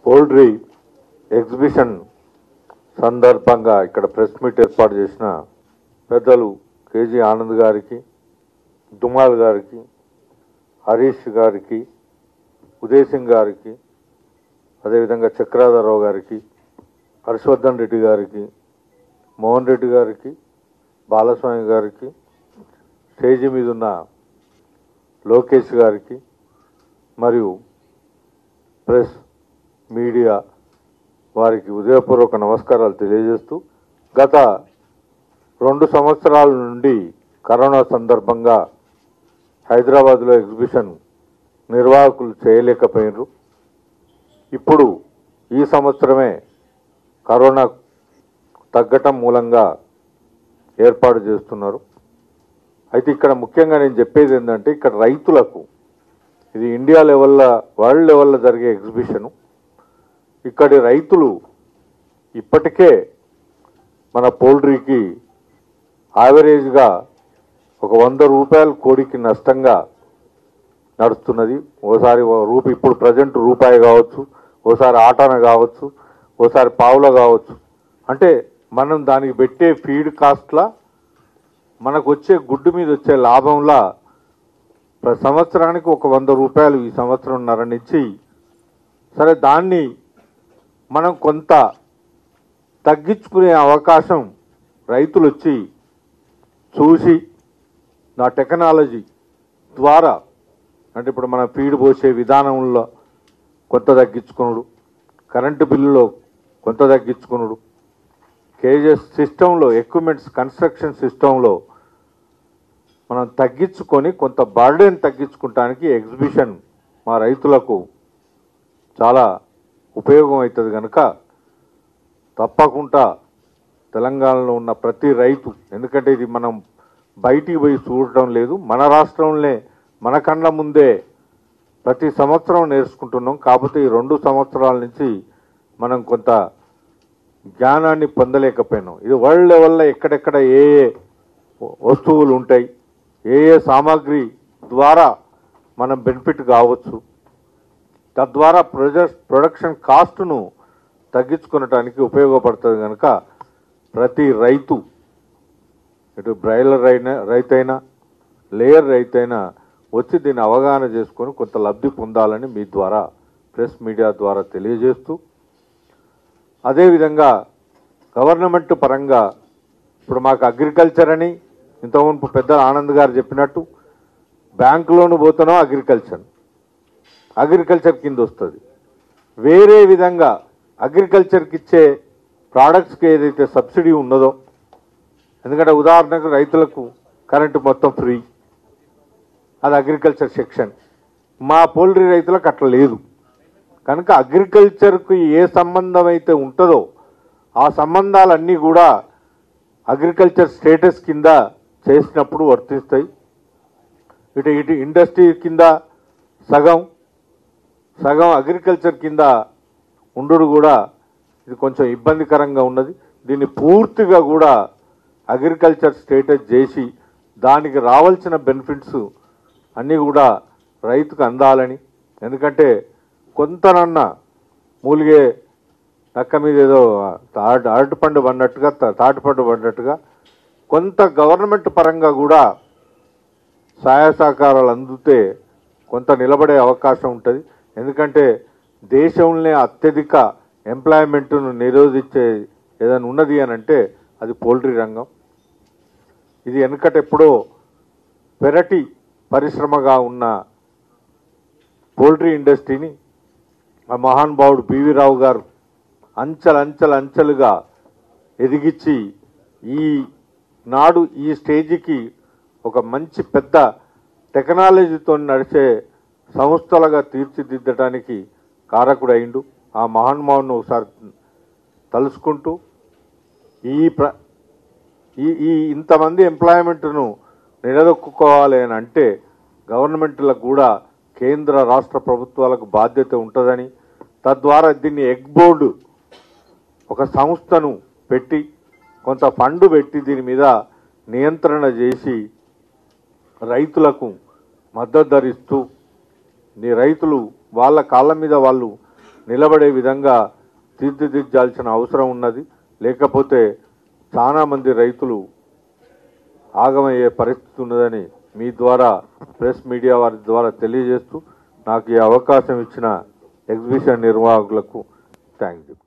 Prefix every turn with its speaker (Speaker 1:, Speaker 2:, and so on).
Speaker 1: poultry exhibition సందర్భంగా ఇక్కడ press meet ఏర్పాటు చేసిన పెద్దలు కేజీ ఆనంద్ గారికి దుమాల్ గారికి హరీష్ గారికి ఉదయ్ సింగ్ గారికి అదేవిధంగా చక్రాధరరావు గారికి హర్షవర్ధన్ రెడ్డి గారికి మోహన్ రెడ్డి గారికి బాలస్వామి గారికి స్టేజీ మీద ఉన్న లోకేష్ గారికి మరియు ప్రెస్ మీడియా వారికి ఉదయపూర్వక నమస్కారాలు తెలియజేస్తూ గత రెండు సంవత్సరాల నుండి కరోనా సందర్భంగా హైదరాబాద్లో ఎగ్జిబిషన్ నిర్వాహకులు చేయలేకపోయినారు ఇప్పుడు ఈ సంవత్సరమే కరోనా తగ్గటం మూలంగా ఏర్పాటు చేస్తున్నారు అయితే ఇక్కడ ముఖ్యంగా నేను చెప్పేది ఏంటంటే ఇక్కడ రైతులకు ఇది ఇండియా లెవెల్లో వరల్డ్ లెవెల్లో జరిగే ఎగ్జిబిషను ఇక్కడి రైతులు ఇప్పటికే మన పోల్ట్రీకి యావరేజ్గా ఒక వంద రూపాయల కోడికి నష్టంగా నడుస్తున్నది ఓసారి ఓ రూపాయి ఇప్పుడు ప్రజెంట్ రూపాయి కావచ్చు ఓసారి ఆటాన కావచ్చు ఓసారి పావుల కావచ్చు అంటే మనం దానికి పెట్టే ఫీడ్ కాస్ట్లా మనకు వచ్చే గుడ్డు మీద వచ్చే లాభంలా ప్రతి సంవత్సరానికి ఒక వంద రూపాయలు ఈ సంవత్సరంన్నర నుంచి సరే దాన్ని మనం కొంత తగ్గించుకునే అవకాశం రైతులు వచ్చి చూసి నా టెక్నాలజీ ద్వారా అంటే ఇప్పుడు మన ఫీడ్ పోసే విధానంలో కొంత తగ్గించుకున్నాడు కరెంటు బిల్లులో కొంత తగ్గించుకున్నాడు కేజెస్ సిస్టంలో ఎక్విప్మెంట్స్ కన్స్ట్రక్షన్ సిస్టంలో మనం తగ్గించుకొని కొంత బర్డెన్ తగ్గించుకుంటానికి ఎగ్జిబిషన్ మా రైతులకు చాలా ఉపయోగం అవుతుంది కనుక తప్పకుండా తెలంగాణలో ఉన్న ప్రతి రైతు ఎందుకంటే ఇది మనం బయటికి పోయి చూడటం లేదు మన రాష్ట్రంలో మన కళ్ళ ముందే ప్రతి సంవత్సరం నేర్చుకుంటున్నాం కాకపోతే ఈ రెండు సంవత్సరాల నుంచి మనం కొంత జ్ఞానాన్ని పొందలేకపోయినాం ఇది వరల్డ్ లెవెల్లో ఎక్కడెక్కడ ఏ ఏ వస్తువులు ఉంటాయి ఏ ఏ సామాగ్రి ద్వారా మనం బెనిఫిట్ కావచ్చు తద్వారా ప్రొజెక్ట్ ప్రొడక్షన్ కాస్ట్ను తగ్గించుకునటానికి ఉపయోగపడుతుంది కనుక ప్రతి రైతు ఇటు బ్రాయిలర్ అయినా రైతైనా లేయర్ రైతైనా వచ్చి దీన్ని అవగాహన చేసుకొని కొంత లబ్ధి పొందాలని మీ ద్వారా ప్రెస్ మీడియా ద్వారా తెలియజేస్తూ అదేవిధంగా గవర్నమెంట్ పరంగా ఇప్పుడు మాకు అగ్రికల్చర్ అని ఇంతకుముందు పెద్ద ఆనంద్ గారు చెప్పినట్టు బ్యాంక్ లోన్ పోతానో అగ్రికల్చర్ అగ్రికల్చర్ కింద వస్తుంది వేరే విధంగా అగ్రికల్చర్కి ఇచ్చే ప్రోడక్ట్స్కి ఏదైతే సబ్సిడీ ఉన్నదో ఎందుకంటే ఉదాహరణకు రైతులకు కరెంటు మొత్తం ఫ్రీ అది అగ్రికల్చర్ సెక్షన్ మా పౌల్ట్రీ రైతులకు అట్లా లేదు కనుక అగ్రికల్చర్కు ఏ సంబంధం అయితే ఉంటుందో ఆ సంబంధాలన్నీ కూడా అగ్రికల్చర్ స్టేటస్ కింద చేసినప్పుడు వర్తిస్తాయి ఇటు ఇటు ఇండస్ట్రీ కింద సగం సగం అగ్రికల్చర్ కింద ఉండు కూడా ఇది కొంచెం ఇబ్బందికరంగా ఉన్నది దీన్ని పూర్తిగా కూడా అగ్రికల్చర్ స్టేటస్ చేసి దానికి రావాల్సిన బెనిఫిట్స్ అన్నీ కూడా రైతుకు అందాలని ఎందుకంటే కొంతనన్న మూలిగే నక్క మీద ఏదో తాటి అరటిపండు పడినట్టుగా తా- తాటిపండు పడినట్టుగా కొంత గవర్నమెంట్ పరంగా కూడా సహాయ సహకారాలు అందితే కొంత నిలబడే అవకాశం ఉంటుంది ఎందుకంటే దేశంలోనే అత్యధిక ఎంప్లాయ్మెంట్ను నిరోధించే ఏదైనా ఉన్నది అని అంటే అది పోల్ట్రీ రంగం ఇది వెనకట ఎప్పుడో పెరటి పరిశ్రమగా ఉన్న పోల్ట్రీ ఇండస్ట్రీని ఆ మహానుభావుడు బివి రావు గారు అంచెలంచెల అంచెలుగా ఎదిగించి ఈ నాడు ఈ స్టేజికి ఒక మంచి పెద్ద టెక్నాలజీతో నడిచే సంస్థలుగా తీర్చిదిద్దడానికి కారకుడైండు ఆ మహానుభావుని ఒకసారి తలుసుకుంటూ ఈ ప్ర ఈ ఈ ఇంతమంది ఎంప్లాయ్మెంట్ను నిలదొక్కుకోవాలి అని అంటే గవర్నమెంట్లకు కూడా కేంద్ర రాష్ట్ర ప్రభుత్వాలకు బాధ్యత ఉంటుందని తద్వారా దీన్ని ఎగ్ బోర్డు ఒక సంస్థను పెట్టి కొంత ఫండ్ పెట్టి దీని మీద నియంత్రణ చేసి రైతులకు మద్దతు ధరిస్తూ నీ రైతులు వాళ్ళ కాళ్ళ మీద వాళ్ళు నిలబడే విధంగా తీర్చిదిద్దాల్సిన అవసరం ఉన్నది లేకపోతే చాలా మంది రైతులు ఆగమయ్యే పరిస్థితి ఉన్నదని మీ ద్వారా ప్రెస్ మీడియా వారి ద్వారా తెలియజేస్తూ నాకు ఈ అవకాశం ఇచ్చిన ఎగ్జిబిషన్ నిర్వాహకులకు థ్యాంక్ యూ